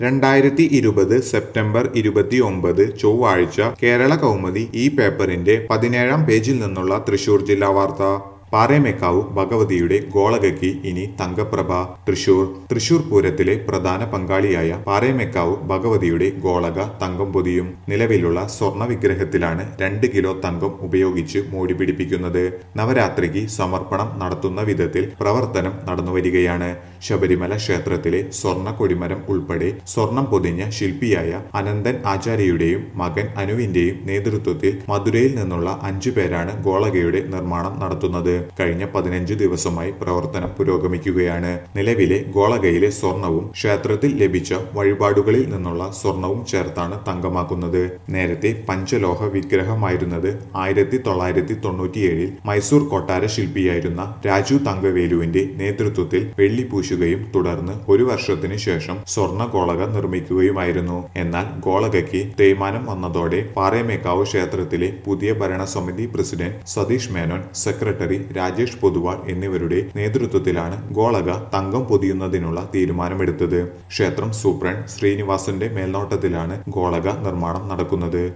രണ്ടായിരത്തി ഇരുപത് സെപ്റ്റംബർ ഇരുപത്തിയൊമ്പത് ചൊവ്വാഴ്ച കേരള കൗമുദി ഈ പേപ്പറിന്റെ പതിനേഴാം പേജിൽ നിന്നുള്ള തൃശൂർ ജില്ലാ വാർത്ത പാറേമേക്കാവ് ഭഗവതിയുടെ ഗോളകയ്ക്ക് ഇനി തങ്കപ്രഭ തൃശൂർ തൃശൂർ പൂരത്തിലെ പ്രധാന പങ്കാളിയായ പാറേമേക്കാവ് ഭഗവതിയുടെ ഗോളക തങ്കം പൊതിയും നിലവിലുള്ള സ്വർണ്ണ വിഗ്രഹത്തിലാണ് രണ്ട് കിലോ തങ്കം ഉപയോഗിച്ച് മൂടി പിടിപ്പിക്കുന്നത് നവരാത്രിക്ക് സമർപ്പണം നടത്തുന്ന വിധത്തിൽ പ്രവർത്തനം നടന്നുവരികയാണ് ശബരിമല ക്ഷേത്രത്തിലെ സ്വർണ്ണ കൊടിമരം ഉൾപ്പെടെ സ്വർണം പൊതിഞ്ഞ ശില്പിയായ അനന്തൻ ആചാര്യയുടെയും മകൻ അനുവിന്റെയും നേതൃത്വത്തിൽ മധുരയിൽ നിന്നുള്ള അഞ്ചു പേരാണ് ഗോളകയുടെ നിർമ്മാണം നടത്തുന്നത് കഴിഞ്ഞ പതിനഞ്ച് ദിവസമായി പ്രവർത്തനം പുരോഗമിക്കുകയാണ് നിലവിലെ ഗോളകയിലെ സ്വർണവും ക്ഷേത്രത്തിൽ ലഭിച്ച വഴിപാടുകളിൽ നിന്നുള്ള സ്വർണവും ചേർത്താണ് തങ്കമാക്കുന്നത് നേരത്തെ പഞ്ചലോഹ വിഗ്രഹമായിരുന്നത് ആയിരത്തി തൊള്ളായിരത്തി തൊണ്ണൂറ്റിയേഴിൽ മൈസൂർ കൊട്ടാര ശില്പിയായിരുന്ന രാജു തങ്കവേലുവിന്റെ നേതൃത്വത്തിൽ വെള്ളി പൂശുകയും തുടർന്ന് ഒരു വർഷത്തിന് ശേഷം സ്വർണ്ണ ഗോളക നിർമ്മിക്കുകയുമായിരുന്നു എന്നാൽ ഗോളകയ്ക്ക് തേയ്മാനം വന്നതോടെ പാറേമേക്കാവ് ക്ഷേത്രത്തിലെ പുതിയ ഭരണസമിതി പ്രസിഡന്റ് സതീഷ് മേനോൻ സെക്രട്ടറി രാജേഷ് പൊതുവാൾ എന്നിവരുടെ നേതൃത്വത്തിലാണ് ഗോളക തങ്കം പൊതിയുന്നതിനുള്ള തീരുമാനമെടുത്തത് ക്ഷേത്രം സൂപ്രണ്ട് ശ്രീനിവാസന്റെ മേൽനോട്ടത്തിലാണ് ഗോളക നിർമ്മാണം നടക്കുന്നത്